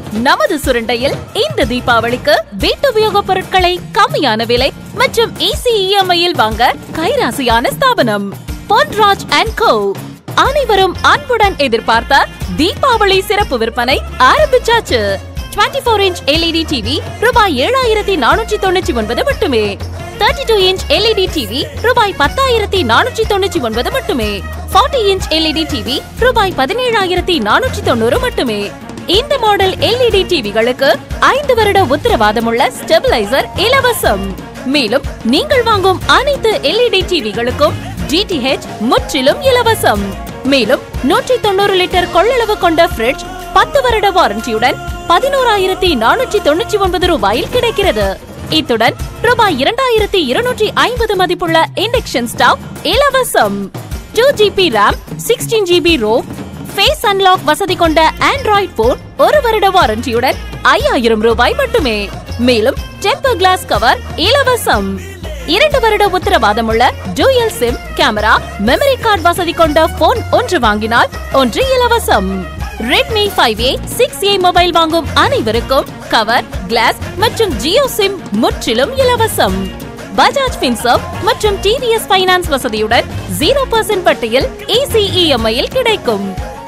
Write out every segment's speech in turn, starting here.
நமது சுரண்டையில் இந்த தீபாவளிக்கு வீட்டுபயோகப் பொருட்களை கம்மியான விலை மற்றும் ஈஸி இஎம்ஐயில் வாங்க கைராசியான ஸ்தாபனம் பொன்ராஜ் அண்ட் கோ அனைவரும் அன்புடன் எதிர்பார்த்த தீபாவளி சிறப்பு விற்பனை ஆரம்பிச்சாச்சு 24 ஃபோர் இன்ச் எல்இடி டிவி ரூபாய் ஏழாயிரத்தி நானூற்றி தொண்ணூற்றி ஒன்பது மட்டுமே thirty two inch LED TV ரூபாய் பத்தாயிரத்தி நானூற்றி தொண்ணூற்றி ஒன்பது மட்டுமே 40 இன்ச் எல்இடி டிவி ரூபாய் பதினேழாயிரத்தி நானூற்றி தொண்ணூறு மட்டுமே இந்த மாடல் எல்இடி டிவிகளுக்கு ஐந்து வருட உத்தரவாதமுள்ள ஸ்டெபிளைசர் இலவசம் மேலும் நீங்கள் வாங்கும் அனைத்து எல்இடி டிவிகளுக்கும் டிடிஹெச் முற்றிலும் இலவசம் மேலும் நூற்றி தொண்ணூறு லிட்டர் கொள்ளளவு கொண்ட ஃப்ரிட்ஜ் பத்து வருட வாரண்டியுடன் பதினோராயிரத்தி நானூற்றி தொண்ணூற்றி ஒன்பது ரூபாயில் கிடைக்கிறது இத்துடன் ரூபாய் இரண்டாயிரத்தி இருநூற்றி ஐம்பது மதிப்புள்ள இண்டக்ஷன் ஸ்டவ் இலவசம் two GB RAM sixteen GB ROM face unlock வசதி கொண்ட ஆண்ட்ராய்ட் போன் ஒரு வருட வாரண்டியுடன் ஐயாயிரம் ரூபாய் மட்டுமே மேலும் டெம்பர் கிளாஸ் கவர் இலவசம் இரண்டு வருட உத்தரவாதமுள்ள dual SIM camera memory card வசதி கொண்ட போன் ஒன்று வாங்கினால் ஒன்று இலவசம் Redmi five A six A mobile வாங்கும் அனைவருக்கும் கவர் கிளாஸ் மற்றும் ஜியோ சிம் முற்றிலும் இலவசம் பஜாஜ் பின்சர்வ் மற்றும் டிவிஎஸ் ஃபைனான்ஸ் வசதியுடன் ஜீரோ பர்சன்ட் வட்டியில் ஈசி இஎம்ஐயில் கிடைக்கும்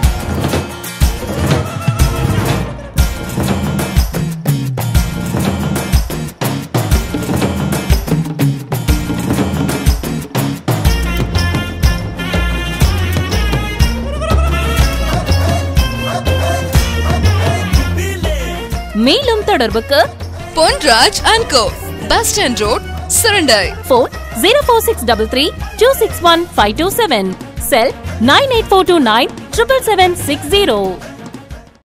மேலும் தொடர்புக்கு Ponraj and co bus stand road Surandai phone zero four six double three two six one five two seven cell nine eight four two nine triple seven six zero